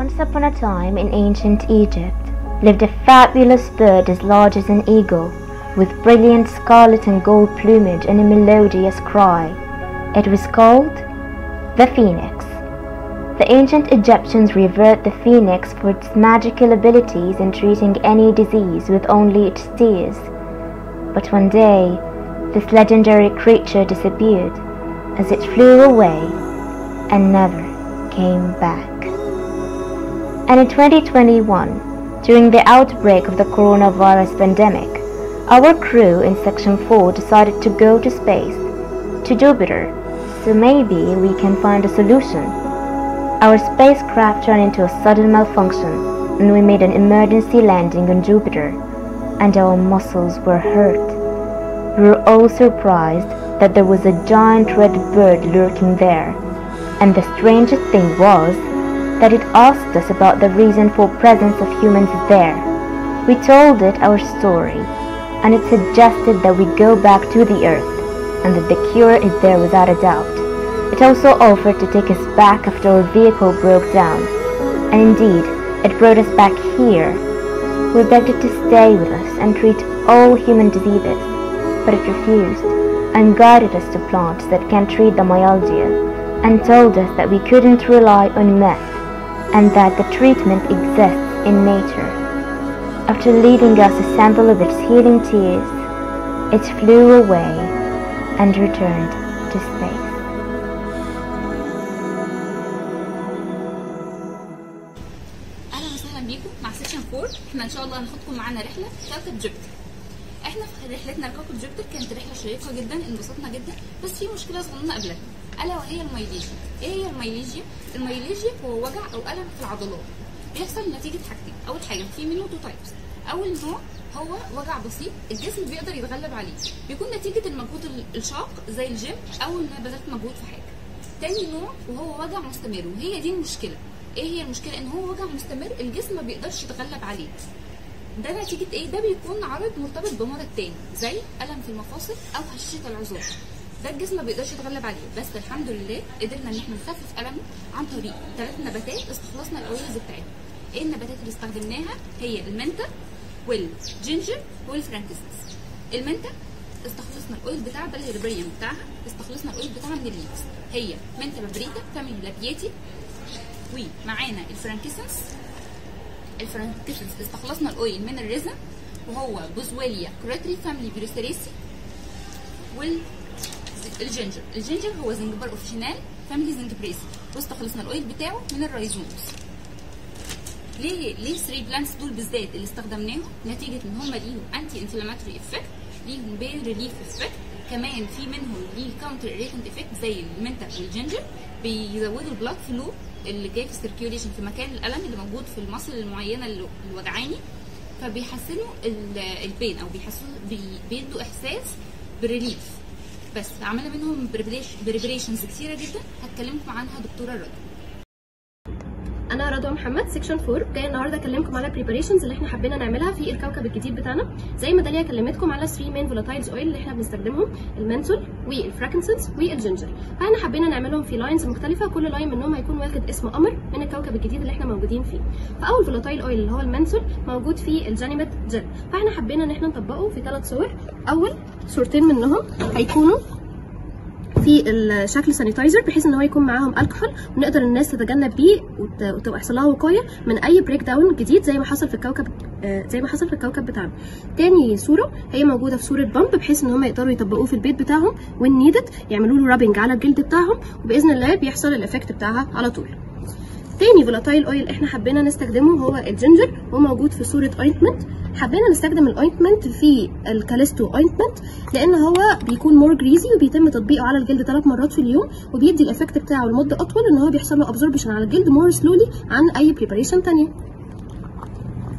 Once upon a time in ancient Egypt lived a fabulous bird as large as an eagle, with brilliant scarlet and gold plumage and a melodious cry. It was called the phoenix. The ancient Egyptians revered the phoenix for its magical abilities in treating any disease with only its tears. But one day, this legendary creature disappeared as it flew away and never came back. And in 2021, during the outbreak of the coronavirus pandemic, our crew in Section 4 decided to go to space, to Jupiter, so maybe we can find a solution. Our spacecraft ran into a sudden malfunction and we made an emergency landing on Jupiter, and our muscles were hurt. We were all surprised that there was a giant red bird lurking there, and the strangest thing was that it asked us about the reason for presence of humans there. We told it our story, and it suggested that we go back to the earth, and that the cure is there without a doubt. It also offered to take us back after our vehicle broke down, and indeed, it brought us back here. We begged it to stay with us and treat all human diseases, but it refused, and guided us to plants that can treat the myalgia, and told us that we couldn't rely on myth and that the treatment exists in nature. After leaving us a sample of its healing tears, it flew away and returned to space. اهلا وسهلا بيكم مع سيشن 4 احنا ان شاء الله هناخدكم معانا رحله كوكب جوبيتر احنا في رحلتنا لكوكب جوبيتر كانت رحله شيقه جدا انبسطنا جدا بس في مشكله صغننه قبلها الا وهي الميليجيا ايه هي الميليجيا الميليجيا هو وجع او الم في العضلات بيحصل نتيجه حاجتين اول حاجه في منه تو تايبس اول نوع هو وجع بسيط الجسم بيقدر يتغلب عليه بيكون نتيجه المجهود ال- الشاق زي الجيم او ان أنا بذلت مجهود في حاجه تاني نوع وهو وجع مستمر وهي دي المشكله ايه هي المشكله ان هو وجع مستمر الجسم ما بيقدرش يتغلب عليه ده نتيجة ايه؟ ده بيكون عرض مرتبط بمرض تاني زي ألم في المفاصل أو هشاشة العظام. ده الجسم ما بيقدرش يتغلب عليه بس الحمد لله قدرنا ان احنا نخفف ألمه عن طريق ثلاث نباتات استخلصنا الأويلز بتاعتها. ايه النباتات اللي استخدمناها؟ هي المنتا والجينجر والفرانكسنس. المنتا استخلصنا الاويل بتاعها ده الهربريوم بتاعها استخلصنا الاويل بتاعها من الليفز هي منتا بابريكا فاميلي لابياتي ومعانا الفرانكسنس الفرانكيشنز استخلصنا الاويل من الريزن وهو بوزويليا كراتري فاميلي بيروستريسي والجينجر الجينجر هو زنجبار اوفيشنال فاميلي زنجبريسي واستخلصنا الاويل بتاعه من الرايزومز ليه ليه 3 بلانتس دول بالذات اللي استخدمناهم نتيجه ان هم ليهم انتي انفلاماتوري افكت ليهم بين ريليف افكت كمان في منهم ليه كاونتر ريتنت افكت زي المنتا والجينجر بيزودوا البلاد فلو اللي جاي في السيركيوليشن في مكان الالم اللي موجود في المصل المعينه اللي اللي وجعاني فبيحسنوا ال- البين او بيحسنوا بي- بيدوا احساس بريليف بس عملنا منهم بريبريشنز كتيره جدا هتكلمكم عنها دكتوره رضا انا رضوى محمد سيكشن 4 جايه النهارده اكلمكم على البريباريشنز اللي احنا حبينا نعملها في الكوكب الجديد بتاعنا زي ما داليا كلمتكم على 3 مين فولاتايلز اويل اللي احنا بنستخدمهم المنثول والفراكنسنس والجينجر فاحنا حبينا نعملهم في لاينز مختلفه كل لاين منهم هيكون واخد اسم قمر من الكوكب الجديد اللي احنا موجودين فيه فاول فولاتايل اويل اللي هو المنثول موجود في الجانيمت جل فاحنا حبينا ان احنا نطبقه في ثلاث صور اول صورتين منهم هيكونوا في الشكل سانيتايزر بحيث ان هو يكون معاهم الكحول ونقدر الناس تتجنب بيه وت- وتبقى يحصل لها وقايه من اي بريك داون جديد زي ما حصل في الكوكب آه، زي ما حصل في الكوكب بتاعنا. تاني صوره هي موجوده في صوره بامب بحيث ان هم يقدروا يطبقوه في البيت بتاعهم وان نيدد يعملوا له رابنج على الجلد بتاعهم وباذن الله بيحصل الايفكت بتاعها على طول. تاني فولاتايل اويل احنا حبينا نستخدمه هو الجينجر وموجود في صوره اوينتمنت حبينا نستخدم الاوينتمنت في الكاليستو اوينتمنت لان هو بيكون مور جريزي وبيتم تطبيقه على الجلد ثلاث مرات في اليوم وبيدي الايفكت بتاعه لمده اطول ان هو بيحصل له ابزوربشن على الجلد مور سلولي عن اي بريباريشن تانية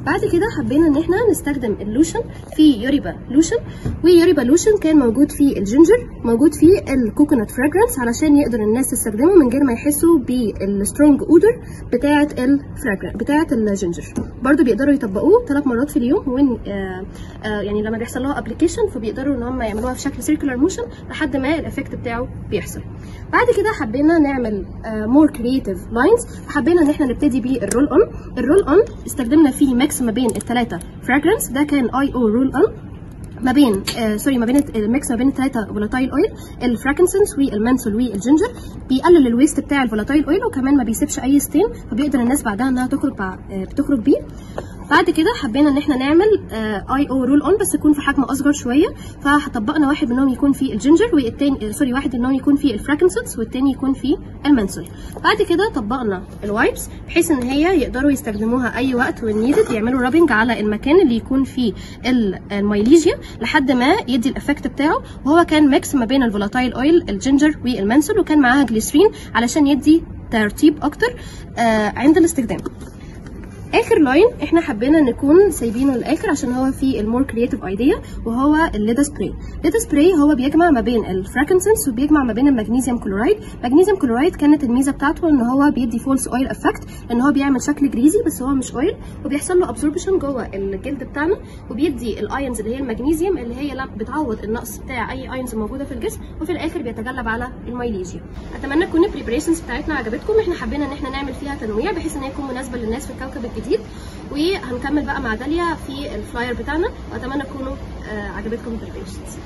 بعد كده حبينا ان احنا نستخدم اللوشن في يوريبا لوشن ويوريبا لوشن كان موجود فيه الجينجر موجود فيه الكوكونات فراجرانس علشان يقدر الناس تستخدمه من غير ما يحسوا بالسترونج اودر بتاعه الفراجرانس بتاعه الجينجر برضو بيقدروا يطبقوه ثلاث مرات في اليوم وين آه آه يعني لما بيحصل لها ابلكيشن فبيقدروا ان هم يعملوها في شكل سيركولار موشن لحد ما الافكت بتاعه بيحصل بعد كده حبينا نعمل مور كرييتيف لاينز فحبينا ان احنا نبتدي بالرول اون الرول اون استخدمنا فيه ميكس ما بين الثلاثه فراجرانس ده كان اي او رول اون ما بين آه سوري ما بين الميكس ما بين الثلاثه فولاتايل اويل الفراكنسنس والمنسول والجينجر بيقلل الويست بتاع الفولاتايل اويل وكمان ما بيسيبش اي ستين فبيقدر الناس بعدها انها تخرج بع... آه بتخرج بيه بعد كده حبينا ان احنا نعمل اي او رول اون بس يكون في حجم اصغر شويه فطبقنا واحد منهم يكون فيه الجينجر والتاني سوري واحد منهم يكون فيه الفراكنسنس والتاني يكون فيه المنسول بعد كده طبقنا الوايبس بحيث ان هي يقدروا يستخدموها اي وقت وين نيدد يعملوا رابنج على المكان اللي يكون فيه الميليجيا لحد ما يدي الافكت بتاعه وهو كان ميكس ما بين الفولاتايل اويل الجينجر والمنسول وكان معاها جليسرين علشان يدي ترتيب اكتر آه عند الاستخدام اخر لاين احنا حبينا نكون سايبينه للاخر عشان هو فيه المور كرييتيف ايديا وهو الليدا سبراي الليدا سبراي هو بيجمع ما بين الفراكنسنس وبيجمع ما بين المغنيسيوم كلورايد المغنيسيوم كلورايد كانت الميزه بتاعته ان هو بيدي فولس اويل افكت ان هو بيعمل شكل جريزي بس هو مش اويل وبيحصل له ابسوربشن جوه الجلد بتاعنا وبيدي الايونز اللي هي المغنيسيوم اللي هي بتعوض النقص بتاع اي ايونز موجوده في الجسم وفي الاخر بيتغلب على الميليزيا اتمنى تكون البريبريشنز بتاعتنا عجبتكم احنا حبينا ان احنا نعمل فيها تنويع بحيث ان هي تكون مناسبه للناس في الكوكب الجديد وهنكمل بقى مع داليا في الفلاير بتاعنا واتمنى تكونوا آه عجبتكم البريبريشنز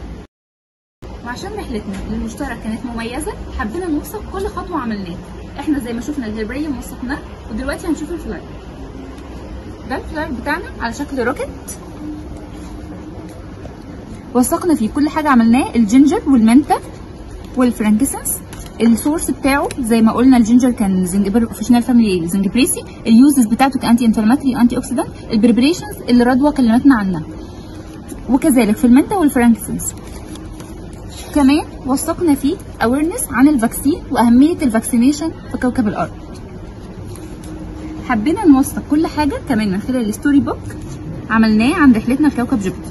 وعشان رحلتنا للمشترك كانت مميزه حبينا نوثق كل خطوه عملناها احنا زي ما شفنا الهيبريوم وثقناه ودلوقتي هنشوف الفلاير ده الفلاير بتاعنا على شكل روكت وثقنا فيه كل حاجه عملناه الجينجر والمنتا والفرانكسنس السورس بتاعه زي ما قلنا الجينجر كان زنجبر اوفيشنال فاميلي زنجبريسي اليوزز بتاعته كانتي انفلاماتري وانتي اوكسيدانت البريبريشنز اللي رضوى كلمتنا عنها وكذلك في المنتا والفرانكسنس كمان وثقنا فيه اويرنس عن الفاكسين واهميه الفاكسينيشن في كوكب الارض حبينا نوثق كل حاجه كمان من خلال الستوري بوك عملناه عن رحلتنا لكوكب جوبيتر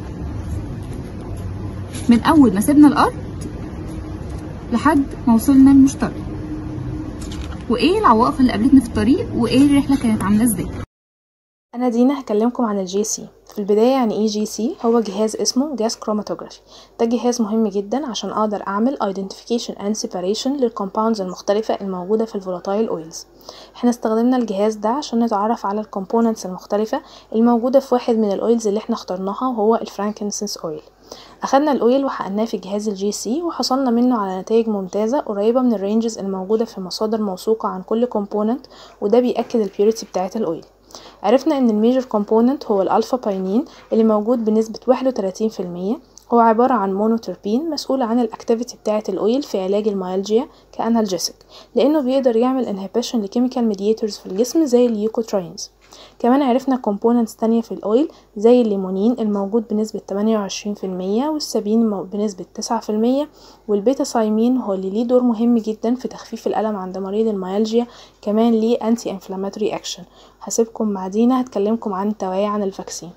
من اول ما سيبنا الارض لحد ما وصلنا المشترك وايه العوائق اللي قابلتنا في الطريق وايه الرحله كانت عامله ازاي انا دينا هكلمكم عن الجي سي في البداية يعني ايه جي سي هو جهاز اسمه جاس كروماتوجرافي ده جهاز مهم جدا عشان اقدر اعمل identification and separation للكومباوندز المختلفة الموجودة في الفولاتايل اويلز احنا استخدمنا الجهاز ده عشان نتعرف على الكومبوننتس المختلفة الموجودة في واحد من الاويلز اللي احنا اخترناها وهو الفرانكنسنس اويل اخدنا الاويل وحقناه في جهاز الجي سي وحصلنا منه على نتائج ممتازة قريبة من الرينجز الموجودة في مصادر موثوقة عن كل كومبوننت وده بيأكد البيوريتي بتاعة الاويل عرفنا ان الميجر كومبوننت هو الالفا باينين اللي موجود بنسبة 31% هو عبارة عن مونوتربين مسؤول عن الاكتيفيتي بتاعة الاويل في علاج الميالجيا كانالجيسيك لانه بيقدر يعمل انهبيشن لكيميكال ميدياتورز في الجسم زي اليوكوتراينز كمان عرفنا كومبوننتس تانية في الاويل زي الليمونين الموجود بنسبة 28% والسابين بنسبة 9% والبيتا سايمين هو اللي ليه دور مهم جدا في تخفيف الألم عند مريض الميالجيا كمان ليه انتي انفلاماتوري اكشن هسيبكم مع دينا هتكلمكم عن التوعية عن الفاكسين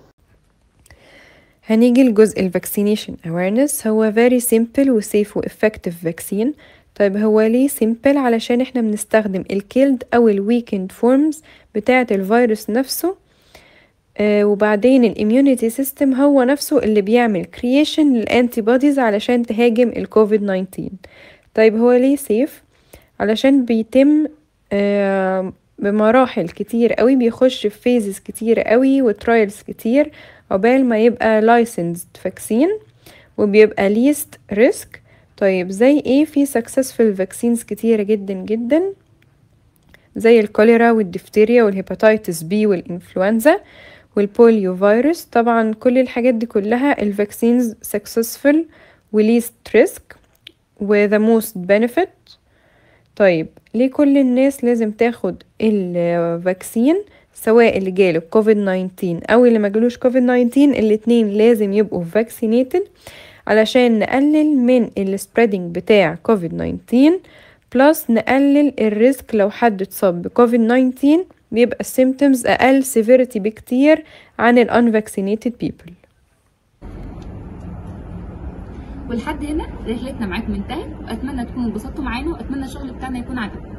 هنيجي لجزء الفاكسينيشن awareness هو very simple و safe و effective vaccine طيب هو ليه simple علشان احنا بنستخدم الكيلد او الويكند فورمز بتاعة الفيروس نفسه آه وبعدين الاميونيتي سيستم هو نفسه اللي بيعمل كرييشن للانتي بوديز علشان تهاجم الكوفيد 19 طيب هو ليه سيف علشان بيتم آه بمراحل كتير قوي بيخش في فيزز كتير قوي وترايلز كتير عقبال ما يبقى licensed فاكسين وبيبقى least risk طيب زي ايه في successful vaccines كتيرة جدا جدا زي الكوليرا والدفتيريا والهيباتيتس بي والانفلونزا والبوليو فيروس طبعا كل الحاجات دي كلها الفاكسينز successful وليست ريسك و the most benefit طيب ليه كل الناس لازم تاخد الفاكسين سواء اللي جاله كوفيد 19 او اللي ما جالوش كوفيد 19 الاتنين لازم يبقوا vaccinated علشان نقلل من السبريدنج بتاع كوفيد 19 بلس نقلل الريسك لو حد اتصاب بكوفيد 19 بيبقى السيمتومز أقل severity بكتير عن ال unvaccinated people ولحد هنا رحلتنا معاكم انتهت واتمنى تكونوا انبسطتوا معانا واتمنى الشغل بتاعنا يكون عجبكم